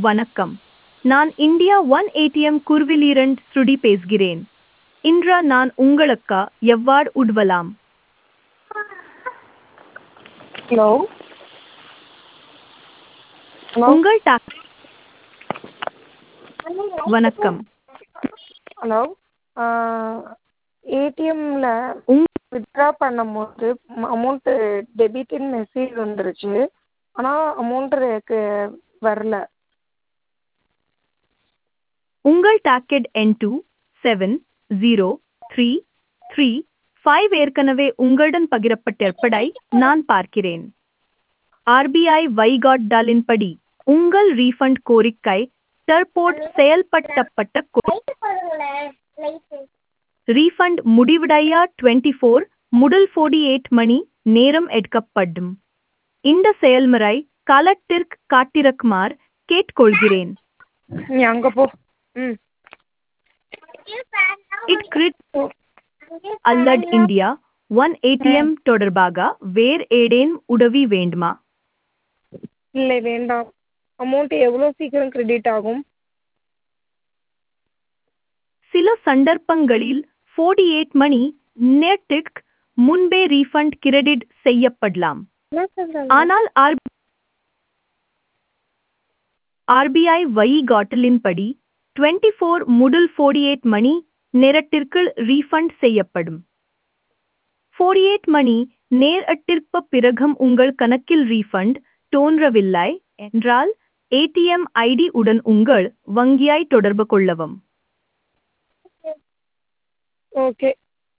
வணக்கம் நான் India one ATM குர்விலிரண்ட் ஸ்ருடி பேசுகிறேன் இன்றா நான் உங்களுக்கு எவ்வாறு உதவலாம் ஹலோ ஹலோ உங்கள் டாக் வணக்கம் ஹலோ ஏடிஎம்மில் உங் வித்ட்ரா பண்ணும்போது அமௌண்ட்டு டெபிட்னு மெசேஜ் வந்துருச்சு ஆனால் அமௌண்ட்டு எனக்கு வரல உங்கள் டாக்கெட் என் two seven zero three three five ஏற்கனவே உங்களுடன் பகிரப்பட்டிருப்பதை நான் பார்க்கிறேன் ஆர்பிஐ வைகாட்டாலின்படி உங்கள் ரீஃபண்ட் கோரிக்கை தற்போது செயல்படுத்தப்பட்ட ரீஃபண்ட் முடிவடைய டுவெண்ட்டி ஃபோர் முதல் ஃபோர்டி எயிட் மணி நேரம் எடுக்கப்படும் இந்த செயல்முறை காலத்திற்கு காட்டிருக்குமாறு கேட்டுக்கொள்கிறேன் நீ அங்கே போ ம் இட் கிரிட் அல்லட் இந்தியா ஒன் ஏடிஎம் தொடர்பாக வேறு ஏதேனும் உதவி வேண்டுமா இல்லை வேண்டாம் அமௌண்ட்டு எவ்வளோ சீக்கிரம் கிரெடிட் ஆகும் சில சந்தர்ப்பங்களில் ஃபோர்டி எயிட் மணி நேரத்திற்கு முன்பே ரீஃபண்ட் கிரெடிட் செய்யப்படலாம் என்ன சொல்கிறாங்க ஆனால் ஆர் ஆர்பிஐ வழிகாட்டலின்படி டுவெண்ட்டி ஃபோர் முதல் ஃபோர்டி எயிட் மணி நேரத்திற்குள் ரீஃபண்ட் செய்யப்படும் ஃபோர்டி எயிட் மணி நேரத்திற்கு பிறகும் உங்கள் கணக்கில் ரீஃபண்ட் தோன்றவில்லை என்றால் ஏடிஎம் ஐடி உடன் உங்கள் வங்கியை தொடர்பு கொள்ளவும் ஓகே